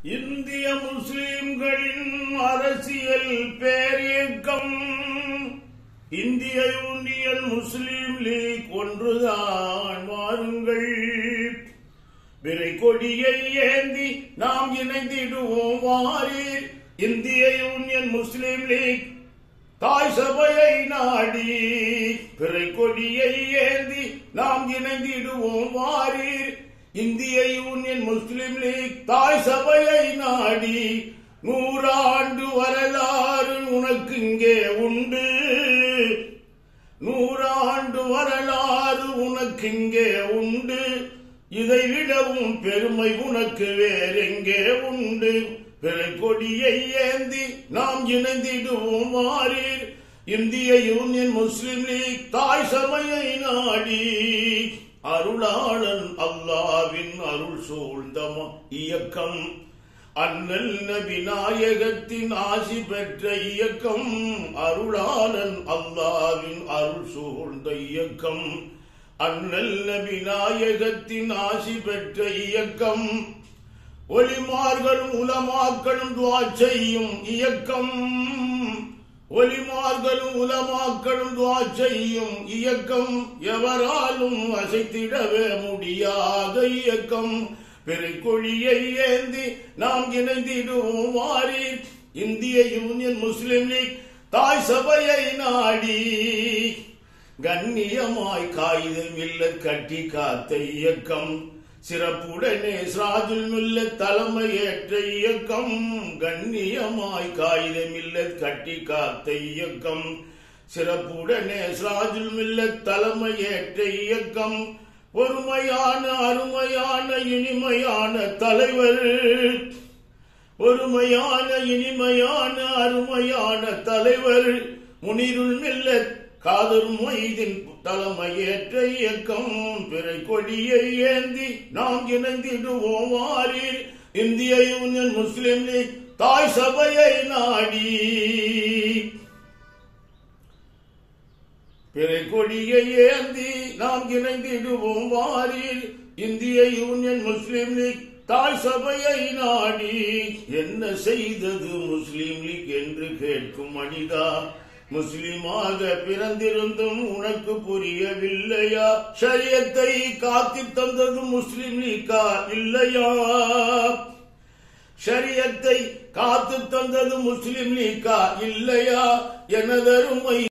இந்திய முஸ்லிம்களின் அரசியல் பேரியக்கம் இந்திய யூனியன் முஸ்லிம் லீக் ஒன்றுதான் வாருங்கள் விரை கொடியை ஏந்தி நாம் இணைந்திடுவோம் வாரீர் இந்திய யூனியன் முஸ்லிம் லீக் தாய் சபையை நாடி பிறை கொடியை ஏந்தி நாம் இணைந்திடுவோம் வாரீர் இந்திய யூனியன் முஸ்லிம் லீக் தாய் சபையை நாடி நூறாண்டு வரலாறு உனக்கு இங்கே உண்டு நூறாண்டு வரலாறு உனக்கு இங்கே உண்டு இதை விடவும் பெருமை உனக்கு வேறெங்கே உண்டு பிறை கொடியை ஏந்தி நாம் இணைந்திடுவோம் வாரீர் இந்திய யூனியன் முஸ்லிம் லீக் தாய் சபையை நாடி அருளாளன் அல்லாவின் அருள் சூழ்ந்த இயக்கம் அண்ணல் நபி நாயகத்தின் ஆசி பெற்ற இயக்கம் அருளாளன் அல்லாவின் அருள் சூழ்ந்த இயக்கம் அண்ணல் நபி நாயகத்தின் ஆசி பெற்ற இயக்கம் ஒலிமார்களும் உலமாக்களும் துவா செய்யும் இயக்கம் ஒலிமார்களும் உலமாக்களும் துவா செய்யும் இயக்கம் எவராலும் அசைத்திடவே முடியாத இயக்கம் பெருக்கொழியை ஏந்தி நாம் இணைந்திடுவோம் வாரி இந்திய யூனியன் முஸ்லிம் லீக் தாய் சபையை நாடி கண்ணியமாய் காகிதம் இல்ல கட்டி காத்த இயக்கம் சிறப்புடனே சிராஜுல் மில்ல தலைமையேற்ற இயக்கம் கண்ணியமாய் காகிதம் இல்ல கட்டி காத்த இயக்கம் சிறப்புடனே சிராஜுல் மில்ல தலைமையேற்ற இயக்கம் ஒருமையான அருமையான இனிமையான தலைவர் ஒருமையான இனிமையான அருமையான தலைவர் முனிருள் மில்லத் காதர் மொய்தின் தலைமையேற்ற இயக்கம் பிறை கொடியை ஏந்தி நாம் இணைந்திடுவோம் வாரில் இந்திய யூனியன் முஸ்லிம் லீக் தாய் சபையை நாடி பிறை கொடியை ஏந்தி நாம் இணைந்திடுவோம் வாரில் இந்திய யூனியன் முஸ்லிம் லீக் தாய் சபையை நாடி என்ன செய்தது முஸ்லிம் லீக் என்று கேட்கும் மனிதா முஸ்லிமாக பிறந்திருந்தும் உனக்கு புரியவில்லையா ஷரியத்தை காத்தி தந்தது முஸ்லிம் லீக்கா இல்லையா ஷரியத்தை காத்து தந்தது முஸ்லிம் லீக்கா இல்லையா எனதருமை